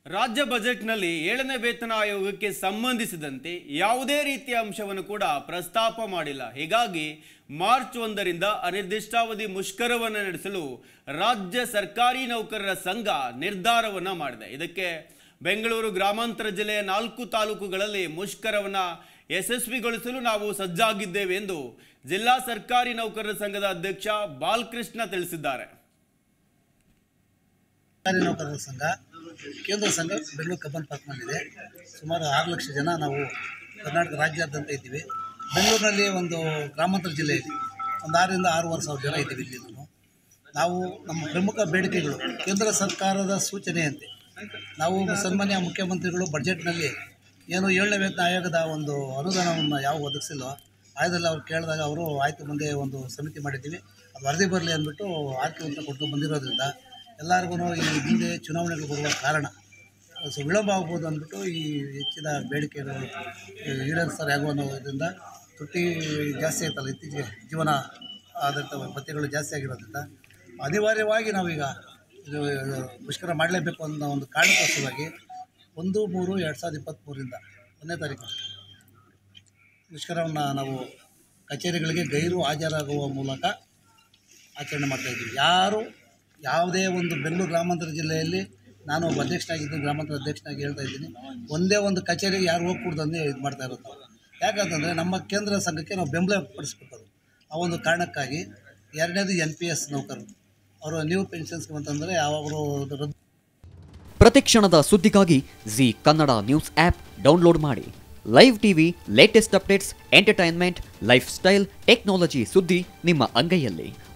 ರಾಜ್ಯ ಬಜೆಟ್ನಲ್ಲಿ ಏಳನೇ ವೇತನ ಆಯೋಗಕ್ಕೆ ಸಂಬಂಧಿಸಿದಂತೆ ಯಾವುದೇ ರೀತಿಯ ಅಂಶವನ್ನು ಕೂಡ ಪ್ರಸ್ತಾಪ ಮಾಡಿಲ್ಲ ಹೀಗಾಗಿ ಮಾರ್ಚ್ ಒಂದರಿಂದ ಅನಿರ್ದಿಷ್ಟಾವಧಿ ಮುಷ್ಕರವನ್ನು ನಡೆಸಲು ರಾಜ್ಯ ಸರ್ಕಾರಿ ನೌಕರರ ಸಂಘ ನಿರ್ಧಾರವನ್ನ ಮಾಡಿದೆ ಇದಕ್ಕೆ ಬೆಂಗಳೂರು ಗ್ರಾಮಾಂತರ ಜಿಲ್ಲೆಯ ನಾಲ್ಕು ತಾಲೂಕುಗಳಲ್ಲಿ ಮುಷ್ಕರವನ್ನ ಯಶಸ್ವಿಗೊಳಿಸಲು ನಾವು ಸಜ್ಜಾಗಿದ್ದೇವೆ ಎಂದು ಜಿಲ್ಲಾ ಸರ್ಕಾರಿ ನೌಕರರ ಸಂಘದ ಅಧ್ಯಕ್ಷ ಬಾಲಕೃಷ್ಣ ತಿಳಿಸಿದ್ದಾರೆ ಸರ್ಕಾರಿ ನೌಕರರ ಸಂಘ ಕೇಂದ್ರ ಸಂಘ ಬೆಂಗಳೂರು ಕಬ್ಬನ್ ಪಾರ್ಕ್ನಲ್ಲಿದೆ ಸುಮಾರು ಆರು ಲಕ್ಷ ಜನ ನಾವು ಕರ್ನಾಟಕ ರಾಜ್ಯಾದ್ಯಂತ ಇದ್ದೀವಿ ಬೆಂಗಳೂರಿನಲ್ಲಿ ಒಂದು ಗ್ರಾಮಾಂತರ ಜಿಲ್ಲೆಯಲ್ಲಿ ಒಂದು ಆರರಿಂದ ಆರೂವರೆ ಸಾವಿರ ಜನ ಇದ್ದೀವಿ ಇಲ್ಲಿ ನಾನು ನಾವು ನಮ್ಮ ಪ್ರಮುಖ ಬೇಡಿಕೆಗಳು ಕೇಂದ್ರ ಸರ್ಕಾರದ ಸೂಚನೆಯಂತೆ ನಾವು ಸನ್ಮಾನ್ಯ ಮುಖ್ಯಮಂತ್ರಿಗಳು ಬಡ್ಜೆಟ್ನಲ್ಲಿ ಏನು ಏಳನೇ ವೇತನ ಆಯೋಗದ ಒಂದು ಅನುದಾನವನ್ನು ಯಾವ ಒದಗಿಸಿಲ್ಲೋ ಆಯದಲ್ಲಿ ಅವ್ರು ಕೇಳಿದಾಗ ಅವರು ಆಯ್ತು ಮುಂದೆ ಒಂದು ಸಮಿತಿ ಮಾಡಿದ್ದೀವಿ ಅದು ವರದಿ ಬರಲಿ ಅಂದ್ಬಿಟ್ಟು ಆರ್ಕೆ ಉತ್ತರ ಕೊಟ್ಟು ಬಂದಿರೋದ್ರಿಂದ ಎಲ್ಲರಿಗೂ ಈ ಹಿಂದೆ ಚುನಾವಣೆಗಳು ಬರುವ ಕಾರಣ ಸೊ ವಿಳಂಬ ಆಗ್ಬೋದು ಅಂದ್ಬಿಟ್ಟು ಈ ಹೆಚ್ಚಿನ ಬೇಡಿಕೆಗಳು ಈ ಈಡೇರಿಸ್ತಾರೆ ಆಗೋ ಅನ್ನೋದ್ರಿಂದ ತುಟ್ಟಿ ಜಾಸ್ತಿ ಆಯ್ತಲ್ಲ ಇತ್ತೀಚೆಗೆ ಜೀವನ ಆಧಾರಿತ ಭತ್ಯೆಗಳು ಜಾಸ್ತಿ ಆಗಿರೋದ್ರಿಂದ ಅನಿವಾರ್ಯವಾಗಿ ನಾವೀಗ ಇದು ಇದು ಮುಷ್ಕರ ಮಾಡಲೇಬೇಕು ಅನ್ನೋ ಒಂದು ಕಾರಣಕ್ಕೋಸ್ಕರವಾಗಿ ಒಂದು ಮೂರು ಎರಡು ಸಾವಿರದ ಇಪ್ಪತ್ತ್ಮೂರಿಂದ ಒಂದನೇ ತಾರೀಕು ಮುಷ್ಕರವನ್ನು ನಾವು ಕಚೇರಿಗಳಿಗೆ ಗೈರು ಹಾಜರಾಗುವ ಮೂಲಕ ಆಚರಣೆ ಮಾಡ್ತಾಯಿದ್ದೀವಿ ಯಾರು ಯಾವುದೇ ಒಂದು ಬೆಂಗಳೂರು ಗ್ರಾಮಾಂತರ ಜಿಲ್ಲೆಯಲ್ಲಿ ನಾನು ಒಬ್ಬ ಅಧ್ಯಕ್ಷನಾಗಿದ್ದು ಗ್ರಾಮಾಂತರ ಅಧ್ಯಕ್ಷನಾಗಿ ಹೇಳ್ತಾ ಇದ್ದೀನಿ ಒಂದೇ ಒಂದು ಕಚೇರಿಗೆ ಯಾರು ಹೋಗ್ಕೂಡ್ದು ಅಂದೇ ಇದು ಮಾಡ್ತಾ ಇರೋದು ನಾವು ಯಾಕಂತಂದರೆ ನಮ್ಮ ಕೇಂದ್ರ ಸಂಘಕ್ಕೆ ನಾವು ಬೆಂಬಲ ಪಡಿಸ್ಬೇಕು ಆ ಒಂದು ಕಾರಣಕ್ಕಾಗಿ ಎರಡನೇದು ಎನ್ ಪಿ ಎಸ್ ನೌಕರರು ಅವರು ನ್ಯೂ ಪೆನ್ಷನ್ಸ್ ಅಂತಂದರೆ ಯಾವಾಗಲೂ ರದ್ದು ಪ್ರತಿಕ್ಷಣದ ಸುದ್ದಿಗಾಗಿ Zee Kannada news app download ಮಾಡಿ live TV latest updates entertainment lifestyle technology ಸುದ್ದಿ ನಿಮ್ಮ ಅಂಗೈಯಲ್ಲಿ